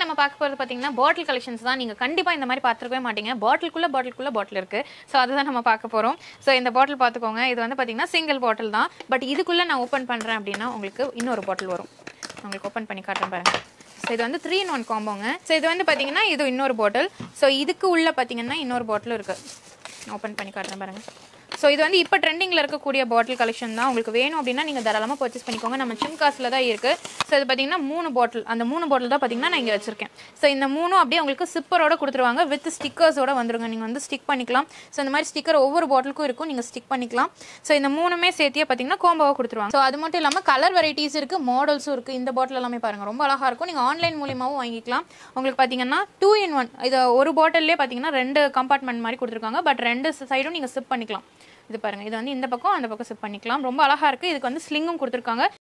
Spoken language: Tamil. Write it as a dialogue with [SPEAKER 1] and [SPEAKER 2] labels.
[SPEAKER 1] நம்ம பார்க்க போகிறது பார்த்தீங்கன்னா பாட்டில் கலெக்ஷன்ஸ் தான் நீங்கள் கண்டிப்பாக இந்த மாதிரி பார்த்துருக்கவே மாட்டீங்க பாட்டிலுக்குள்ளே பாட்டிலுக்குள்ளே பாட்டில் இருக்குது ஸோ அதுதான் நம்ம பார்க்க போகிறோம் ஸோ இந்த பாட்டில் பார்த்துக்கோங்க இது வந்து பார்த்தீங்கன்னா சிங்கிள் பாட்டில் தான் பட் இதுக்குள்ளே நான் ஓப்பன் பண்ணுறேன் அப்படின்னா உங்களுக்கு இன்னொரு பாட்டில் வரும் உங்களுக்கு ஓப்பன் பண்ணி காட்டுறேன் பாருங்க ஸோ இது வந்து த்ரீ இன் ஒன் காம்போங்க ஸோ இது வந்து பார்த்தீங்கன்னா இது இன்னொரு பாட்டில் ஸோ இதுக்கு உள்ள பார்த்தீங்கன்னா இன்னொரு பாட்டிலும் இருக்குது ஓப்பன் பண்ணி காட்டுறேன் பாருங்க ஸோ இது வந்து இப்போ ட்ரெண்டிங்கில் இருக்கக்கூடிய பாட்டில் கலெக்ஷன் தான் உங்களுக்கு வேணும் அப்படின்னா நீங்கள் தாராளமாக பர்ச்சேஸ் பண்ணிக்கோங்க நம்ம சிம் காசில் தான் இருக்குது ஸோ இது பார்த்தீங்கன்னா மூணு பாட்டில் அந்த மூணு பாட்டில் தான் பார்த்தீங்கன்னா நான் இங்கே வச்சிருக்கேன் ஸோ இந்த மூணும் அப்படியே உங்களுக்கு சிப்பரோட கொடுத்துருவாங்க வித் ஸ்டிக்கர்ஸோட வந்துருங்க நீங்கள் வந்து ஸ்டிக் பண்ணிக்கலாம் ஸோ இந்த மாதிரி ஸ்டிக்கர் ஒவ்வொரு பாட்டிலுக்கும் இருக்கும் நீங்கள் ஸ்டிக் பண்ணிக்கலாம் ஸோ இந்த மூணுமே சேர்த்தியே பார்த்தீங்கன்னா கோம்பாவாக கொடுத்துருவாங்க ஸோ அது மட்டும் இல்லாமல் கலர் வெரைட்டிஸ் இருக்குது மாடல்ஸும் இருக்குது இந்த பாட்டில் எல்லாமே பாருங்கள் ரொம்ப அழகாக இருக்கும் நீங்கள் ஆன்லைன் மூலியமாகவும் வாங்கிக்கலாம் உங்களுக்கு பார்த்தீங்கன்னா டூ இன் ஒன் இது ஒரு பாட்டிலே பார்த்தீங்கன்னா ரெண்டு கம்பார்ட்மெண்ட் மாதிரி கொடுத்துருக்காங்க பட் ரெண்டு சைடும் நீங்கள் சிப் பண்ணிக்கலாம் இது பாருங்க இது வந்து இந்த பக்கம் அந்த பக்கம் சிப் பண்ணிக்கலாம் ரொம்ப அழகா இருக்கு இதுக்கு வந்து ஸ்லிங்கும் கொடுத்துருக்காங்க